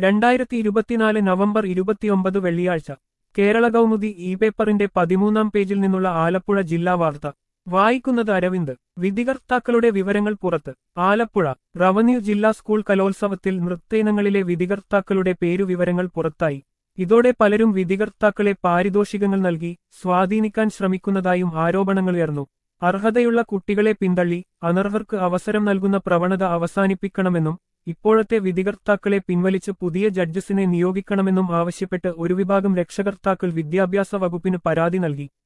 രണ്ടായിരത്തി ഇരുപത്തിനാല് നവംബർ ഇരുപത്തിയൊമ്പത് വെള്ളിയാഴ്ച കേരള കൗമുദി ഇ പേപ്പറിന്റെ പതിമൂന്നാം പേജിൽ നിന്നുള്ള ആലപ്പുഴ ജില്ലാ വാർത്ത വായിക്കുന്നത് അരവിന്ദ് വിധികർത്താക്കളുടെ വിവരങ്ങൾ പുറത്ത് ആലപ്പുഴ റവന്യൂ ജില്ലാ സ്കൂൾ കലോത്സവത്തിൽ നൃത്തേനങ്ങളിലെ വിധികർത്താക്കളുടെ പേരുവിവരങ്ങൾ പുറത്തായി ഇതോടെ പലരും വിധികർത്താക്കളെ പാരിതോഷികങ്ങൾ നൽകി സ്വാധീനിക്കാൻ ശ്രമിക്കുന്നതായും ആരോപണങ്ങളുയർന്നു അർഹതയുള്ള കുട്ടികളെ പിന്തള്ളി അനർഹർക്ക് അവസരം നൽകുന്ന പ്രവണത അവസാനിപ്പിക്കണമെന്നും ഇപ്പോഴത്തെ വിധികർത്താക്കളെ പിൻവലിച്ച് പുതിയ ജഡ്ജസിനെ നിയോഗിക്കണമെന്നും ആവശ്യപ്പെട്ട് ഒരു വിഭാഗം രക്ഷകർത്താക്കൾ വിദ്യാഭ്യാസ വകുപ്പിന് പരാതി നൽകി